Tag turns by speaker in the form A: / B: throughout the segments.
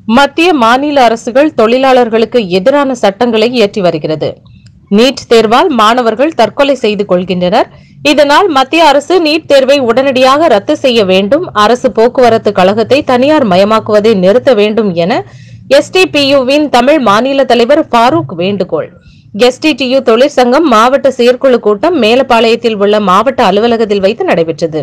A: மத்திய மாநில அரசுகள் தொழிலாளர்களுக்கு எதிரான சட்டங்களை இயற்றி வருகிறது நீட் தேர்வால் மாணவர்கள் தற்கொலை செய்து கொள்கின்றனர் இதனால் மத்திய அரசு நீட் தேர்வை உடனடியாக ரத்து செய்ய வேண்டும் அரசு போக்குவரத்து கழகத்தை தனியார் மயமாக்குவதை நிறுத்த வேண்டும் என எஸ்டிபியுவின் தமிழ் மாநில தலைவர் ஃபாரூக் வேண்டுகோள் எஸ்டிடியு தொழிற்சங்கம் மாவட்ட செயற்குழு கூட்டம் மேலப்பாளையத்தில் உள்ள மாவட்ட அலுவலகத்தில் வைத்து நடைபெற்றது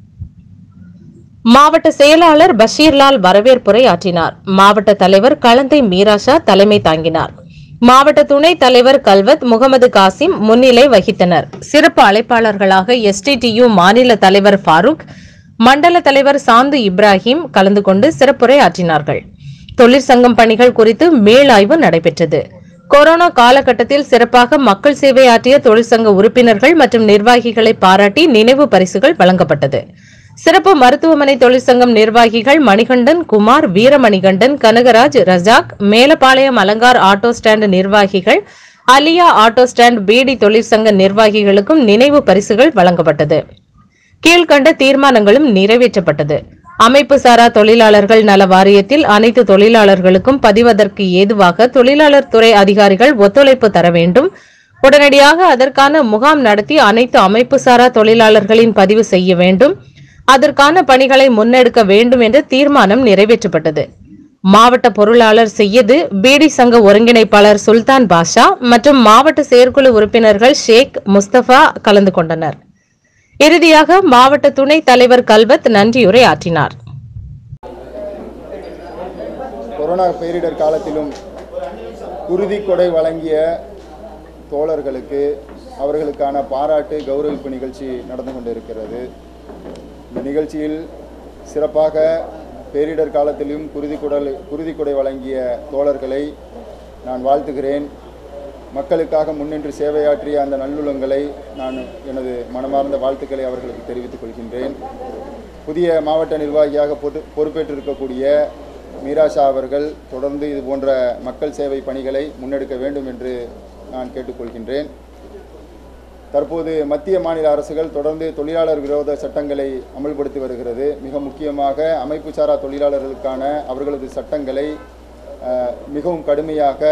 A: மாவட்ட செயலாளர் பஷீர்லால் வரவேற்புரை ஆற்றினார் மாவட்ட தலைவர் கலந்தை மீராஷா தலைமை தாங்கினார் மாவட்ட துணைத் தலைவர் கல்வத் முகமது காசிம் முன்னிலை வகித்தனர் சிறப்பு அழைப்பாளர்களாக எஸ்டிடியு மாநில தலைவர் ஃபாரூக் மண்டல தலைவர் சாந்து இப்ராஹிம் கலந்து கொண்டு சிறப்புரை ஆற்றினார்கள் தொழிற்சங்கம் பணிகள் குறித்து மேலாய்வு நடைபெற்றது கொரோனா காலகட்டத்தில் சிறப்பாக மக்கள் சேவை ஆற்றிய தொழிற்சங்க உறுப்பினர்கள் மற்றும் நிர்வாகிகளை பாராட்டி நினைவு பரிசுகள் வழங்கப்பட்டது சிறப்பு மருத்துவமனை தொழிற்சங்கம் நிர்வாகிகள் மணிகண்டன் குமார் வீரமணிகண்டன் கனகராஜ் ரஜாக் மேலப்பாளையம் அலங்கார் ஆட்டோ ஸ்டாண்ட் நிர்வாகிகள் அலியா ஆட்டோ ஸ்டாண்ட் பீடி தொழிற்சங்க நிர்வாகிகளுக்கும் நினைவு பரிசுகள் வழங்கப்பட்டது கீழ்கண்ட தீர்மானங்களும் நிறைவேற்றப்பட்டது அமைப்பு சாரா தொழிலாளர்கள் நல வாரியத்தில் அனைத்து தொழிலாளர்களுக்கும் பதிவதற்கு ஏதுவாக தொழிலாளர் துறை அதிகாரிகள் ஒத்துழைப்பு தர வேண்டும் உடனடியாக அதற்கான முகாம் நடத்தி அனைத்து அமைப்பு சாரா தொழிலாளர்களின் பதிவு செய்ய வேண்டும் அதற்கான பணிகளை முன்னெடுக்க வேண்டும் என்ற தீர்மானம் நிறைவேற்றப்பட்டது மாவட்ட பொருளாளர் செய்யது பீடி சங்க ஒருங்கிணைப்பாளர் சுல்தான் பாஷா மற்றும் மாவட்ட செயற்குழு உறுப்பினர்கள் ஷேக் முஸ்தபா கலந்து கொண்டனர் இறுதியாக மாவட்ட துணைத் தலைவர் கல்வத் நன்றியுரை ஆற்றினார்
B: கொரோனா பேரிடர் காலத்திலும் குருதி கொடை வழங்கிய தோழர்களுக்கு அவர்களுக்கான பாராட்டு கௌரவிப்பு நிகழ்ச்சி நடந்து கொண்டிருக்கிறது இந்த நிகழ்ச்சியில் சிறப்பாக பேரிடர் காலத்திலும் குருதி குடல் குருதி கொடை வழங்கிய தோழர்களை நான் வாழ்த்துகிறேன் மக்களுக்காக முன்னின்று சேவையாற்றிய அந்த நல்லுள்ளங்களை நான் எனது மனமார்ந்த வாழ்த்துக்களை அவர்களுக்கு தெரிவித்துக் கொள்கின்றேன் புதிய மாவட்ட நிர்வாகியாக பொறு பொறுப்பேற்றிருக்கக்கூடிய மீராஷா அவர்கள் தொடர்ந்து இது போன்ற மக்கள் சேவை பணிகளை முன்னெடுக்க வேண்டும் என்று நான் கேட்டுக்கொள்கின்றேன் தற்போது மத்திய மாநில அரசுகள் தொடர்ந்து தொழிலாளர் விரோத சட்டங்களை அமல்படுத்தி வருகிறது மிக முக்கியமாக அமைப்பு சாரா தொழிலாளர்களுக்கான அவர்களது சட்டங்களை அஹ், மிகவும் கடுமையாக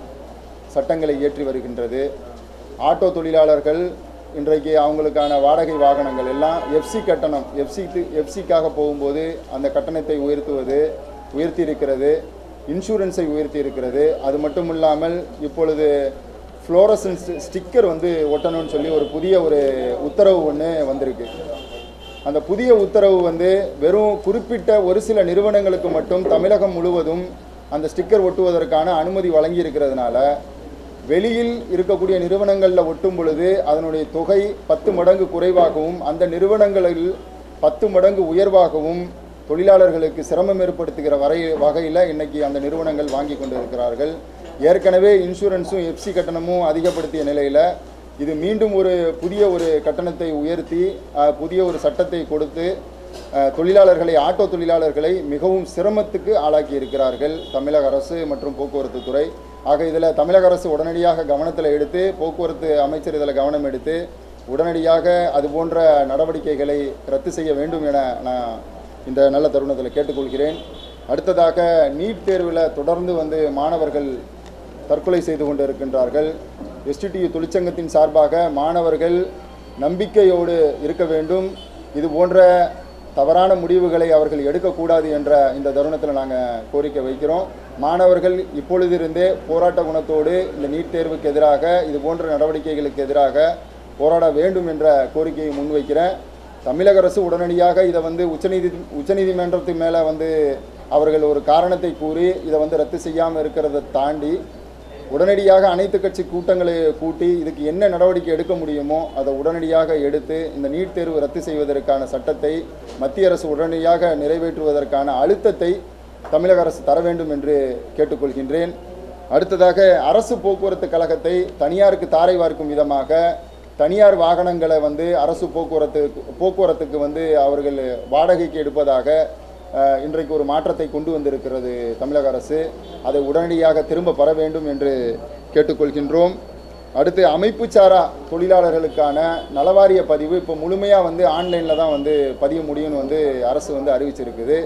B: சட்டங்களை இயற்றி வருகின்றது ஆட்டோ தொழிலாளர்கள் இன்றைக்கு அவங்களுக்கான வாடகை வாகனங்கள் எல்லாம் எஃப்சி கட்டணம் எஃப்சி எஃப்சிக்காக போகும்போது அந்த கட்டணத்தை உயர்த்துவது உயர்த்தி இருக்கிறது இன்சூரன்ஸை உயர்த்தி இருக்கிறது அது மட்டும் இல்லாமல் இப்பொழுது ஃப்ளோரசன்ஸ் ஸ்டிக்கர் வந்து ஒட்டணும்னு சொல்லி ஒரு புதிய ஒரு உத்தரவு ஒன்று வந்திருக்கு அந்த புதிய உத்தரவு வந்து வெறும் குறிப்பிட்ட ஒரு சில நிறுவனங்களுக்கு மட்டும் தமிழகம் முழுவதும் அந்த ஸ்டிக்கர் ஒட்டுவதற்கான அனுமதி வழங்கி இருக்கிறதுனால வெளியில் இருக்கக்கூடிய நிறுவனங்களில் ஒட்டும் பொழுது அதனுடைய தொகை பத்து மடங்கு குறைவாகவும் அந்த நிறுவனங்களில் பத்து மடங்கு உயர்வாகவும் தொழிலாளர்களுக்கு சிரமம் ஏற்படுத்துகிற வரை வகையில் இன்னைக்கு அந்த நிறுவனங்கள் வாங்கி கொண்டிருக்கிறார்கள் ஏற்கனவே இன்சூரன்ஸும் எஃப்சி கட்டணமும் அதிகப்படுத்திய நிலையில் இது மீண்டும் ஒரு புதிய ஒரு கட்டணத்தை உயர்த்தி அஹ், புதிய ஒரு சட்டத்தை கொடுத்து அஹ், தொழிலாளர்களை ஆட்டோ தொழிலாளர்களை மிகவும் சிரமத்துக்கு ஆளாக்கி இருக்கிறார்கள் தமிழக அரசு மற்றும் போக்குவரத்து துறை ஆக இதில் தமிழக அரசு உடனடியாக கவனத்தில் எடுத்து போக்குவரத்து அமைச்சர் இதில் கவனம் எடுத்து உடனடியாக அது போன்ற நடவடிக்கைகளை ரத்து செய்ய வேண்டும் என நான் இந்த நல்ல தருணத்தில் கேட்டுக்கொள்கிறேன் அடுத்ததாக நீட் தேர்வில் தொடர்ந்து வந்து மாணவர்கள் தற்கொலை செய்து கொண்டு இருக்கின்றார்கள் எஸ்டிடியு தொழிற்சங்கத்தின் சார்பாக மாணவர்கள் நம்பிக்கையோடு இருக்க வேண்டும் இது போன்ற தவறான முடிவுகளை அவர்கள் எடுக்கக்கூடாது என்ற இந்த தருணத்தில் நாங்கள் கோரிக்கை வைக்கிறோம் மாணவர்கள் இப்பொழுதிருந்தே போராட்ட குணத்தோடு இந்த நீட் தேர்வுக்கு எதிராக இது போன்ற நடவடிக்கைகளுக்கு எதிராக போராட வேண்டும் என்ற கோரிக்கையை முன்வைக்கிறேன் தமிழக அரசு உடனடியாக இதை வந்து உச்சநீதி உச்சநீதிமன்றத்து மேலே வந்து அவர்கள் ஒரு காரணத்தை கூறி இதை வந்து ரத்து செய்யாமல் இருக்கிறத தாண்டி உடனடியாக அனைத்து கட்சி கூட்டங்களை கூட்டி இதுக்கு என்ன நடவடிக்கை எடுக்க முடியுமோ அதை உடனடியாக எடுத்து இந்த நீட் தேர்வு ரத்து செய்வதற்கான சட்டத்தை மத்திய அரசு உடனடியாக நிறைவேற்றுவதற்கான அழுத்தத்தை தமிழக அரசு தர வேண்டும் என்று கேட்டுக்கொள்கின்றேன் அடுத்ததாக அரசு போக்குவரத்து கழகத்தை தனியாருக்கு தாரை வார்க்கும் விதமாக தனியார் வாகனங்களை வந்து அரசு போக்குவரத்து போக்குவரத்துக்கு வந்து அவர்கள் வாடகைக்கு எடுப்பதாக அஹ், இன்றைக்கு ஒரு மாற்றத்தை கொண்டு வந்திருக்கிறது தமிழக அரசு அதை உடனடியாக திரும்ப பெற வேண்டும் என்று கேட்டுக்கொள்கின்றோம் அடுத்து அமைப்பு சாரா தொழிலாளர்களுக்கான நலவாரிய பதிவு இப்போ முழுமையாக வந்து ஆன்லைனில் தான் வந்து பதிய முடியும்னு வந்து அரசு வந்து அறிவிச்சிருக்குது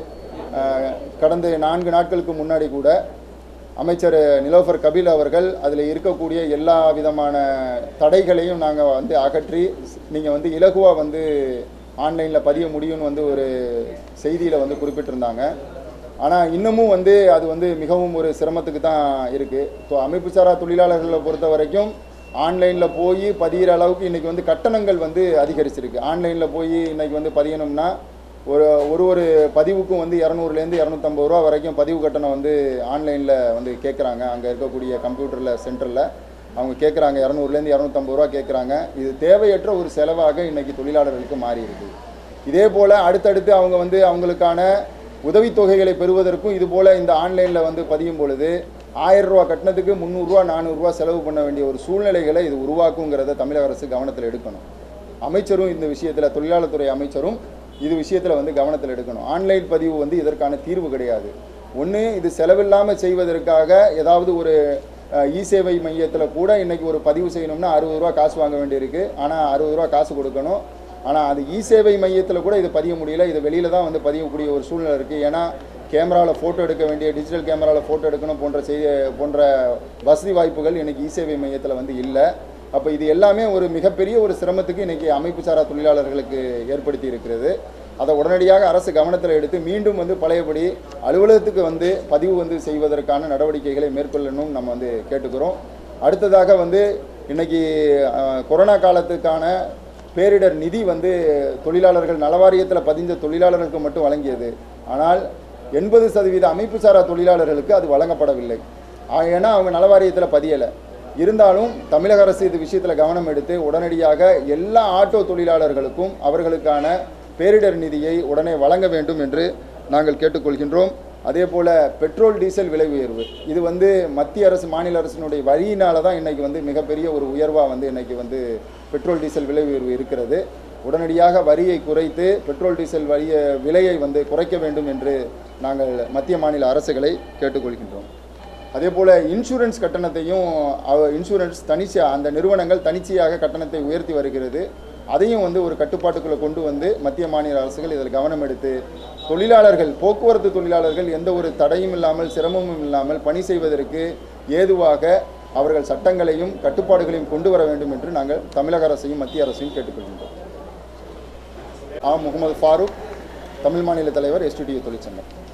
B: அஹ், கடந்த நான்கு நாட்களுக்கு முன்னாடி கூட அமைச்சர் நிலோஃபர் கபில் அவர்கள் அதில் இருக்கக்கூடிய எல்லா விதமான தடைகளையும் நாங்கள் வந்து அகற்றி நீங்கள் வந்து இலகுவாக வந்து ஆன்லைனில் பதிய முடியும்னு வந்து ஒரு செய்தியில் வந்து குறிப்பிட்டிருந்தாங்க ஆனால் இன்னமும் வந்து அது வந்து மிகவும் ஒரு சிரமத்துக்கு தான் இருக்குது ஸோ அமைப்புசாரா தொழிலாளர்களை பொறுத்த வரைக்கும் ஆன்லைனில் போய் பதிகிற அளவுக்கு இன்றைக்கி வந்து கட்டணங்கள் வந்து அதிகரிச்சிருக்கு ஆன்லைனில் போய் இன்றைக்கி வந்து பதியணும்னா ஒரு ஒரு ஒரு பதிவுக்கும் வந்து இரநூறுலேருந்து இரநூத்தம்பது ரூபா வரைக்கும் பதிவு கட்டணம் வந்து ஆன்லைனில் வந்து கேட்குறாங்க அங்கே இருக்கக்கூடிய கம்ப்யூட்டரில் சென்டரில் அவங்க கேட்குறாங்க இரநூறுலேருந்து இரநூத்தம்பது ரூபா கேட்குறாங்க இது தேவையற்ற ஒரு செலவாக இன்றைக்கி தொழிலாளர்களுக்கு மாறி இருக்கு இதே போல் அடுத்தடுத்து அவங்க வந்து அவங்களுக்கான உதவித்தொகைகளை பெறுவதற்கும் இது போல் இந்த ஆன்லைனில் வந்து பதியும் பொழுது ஆயிரம் ரூபா கட்டணத்துக்கு முந்நூறுரூவா நானூறுரூவா செலவு பண்ண வேண்டிய ஒரு சூழ்நிலைகளை இது உருவாக்குங்கிறத தமிழக அரசு கவனத்தில் எடுக்கணும் அமைச்சரும் இந்த விஷயத்தில் தொழிலாளர் துறை அமைச்சரும் இது விஷயத்தில் வந்து கவனத்தில் எடுக்கணும் ஆன்லைன் பதிவு வந்து இதற்கான தீர்வு கிடையாது ஒன்று இது செலவில்லாமல் செய்வதற்காக ஏதாவது ஒரு அஹ், இ சேவை மையத்தில் கூட இன்னைக்கு ஒரு பதிவு செய்யணும்னா அறுபது ரூபா காசு வாங்க வேண்டியிருக்கு ஆனால் அறுபது ரூபா காசு கொடுக்கணும் ஆனால் அது இ சேவை மையத்தில் கூட இது பதிய முடியல இது வெளியில் தான் வந்து பதியக்கூடிய ஒரு சூழ்நிலை இருக்குது ஏன்னா கேமராவில் ஃபோட்டோ எடுக்க வேண்டிய டிஜிட்டல் கேமராவில் ஃபோட்டோ எடுக்கணும் போன்ற செய்தி போன்ற வசதி வாய்ப்புகள் இன்னைக்கு இ சேவை மையத்தில் வந்து இல்லை அப்போ இது எல்லாமே ஒரு மிகப்பெரிய ஒரு சிரமத்துக்கு இன்னைக்கு அமைப்புசாரா தொழிலாளர்களுக்கு ஏற்படுத்தி இருக்கிறது அதை உடனடியாக அரசு கவனத்தில் எடுத்து மீண்டும் வந்து பழையபடி அலுவலகத்துக்கு வந்து பதிவு வந்து செய்வதற்கான நடவடிக்கைகளை மேற்கொள்ளணும் நம்ம வந்து கேட்டுக்கிறோம் அடுத்ததாக வந்து இன்னைக்கு அஹ், கொரோனா காலத்துக்கான பேரிடர் நிதி வந்து தொழிலாளர்கள் நலவாரியத்தில் பதிந்த தொழிலாளர்களுக்கு மட்டும் வழங்கியது ஆனால் எண்பது சதவீத அமைப்புசாரா தொழிலாளர்களுக்கு அது வழங்கப்படவில்லை ஆ, ஏன்னா அவங்க நலவாரியத்தில் பதியலை இருந்தாலும் தமிழக அரசு இது விஷயத்தில் கவனம் எடுத்து உடனடியாக எல்லா ஆட்டோ தொழிலாளர்களுக்கும் அவர்களுக்கான பேரிடர் நிதியை உடனே வழங்க வேண்டும் என்று நாங்கள் கேட்டுக்கொள்கின்றோம் அதே போல் பெட்ரோல் டீசல் விலை உயர்வு இது வந்து மத்திய அரசு மாநில அரசினுடைய வரியினால தான் இன்னைக்கு வந்து மிகப்பெரிய ஒரு உயர்வாக வந்து இன்னைக்கு வந்து பெட்ரோல் டீசல் விலை உயர்வு இருக்கிறது உடனடியாக வரியை குறைத்து பெட்ரோல் டீசல் வரிய விலையை வந்து குறைக்க வேண்டும் என்று நாங்கள் மத்திய மாநில அரசுகளை கேட்டுக்கொள்கின்றோம் அதே போல் இன்சூரன்ஸ் கட்டணத்தையும் அவ- இன்சூரன்ஸ் தனிச்சு அந்த நிறுவனங்கள் தனிச்சையாக கட்டணத்தை உயர்த்தி வருகிறது அதையும் வந்து ஒரு கட்டுப்பாட்டுக்குள்ளே கொண்டு வந்து மத்திய மாநில அரசுகள் இதில் கவனம் எடுத்து தொழிலாளர்கள் போக்குவரத்து தொழிலாளர்கள் எந்த ஒரு தடையும் இல்லாமல் சிரமமும் இல்லாமல் பணி செய்வதற்கு ஏதுவாக அவர்கள் சட்டங்களையும் கட்டுப்பாடுகளையும் கொண்டு வர வேண்டும் என்று நாங்கள் தமிழக அரசையும் மத்திய அரசையும் கேட்டுக்கொள்கின்றோம் ஆ முகமது ஃபாரூக் தமிழ் மாநில தலைவர் எஸ்டிடிஏ தொழிற்சங்கம்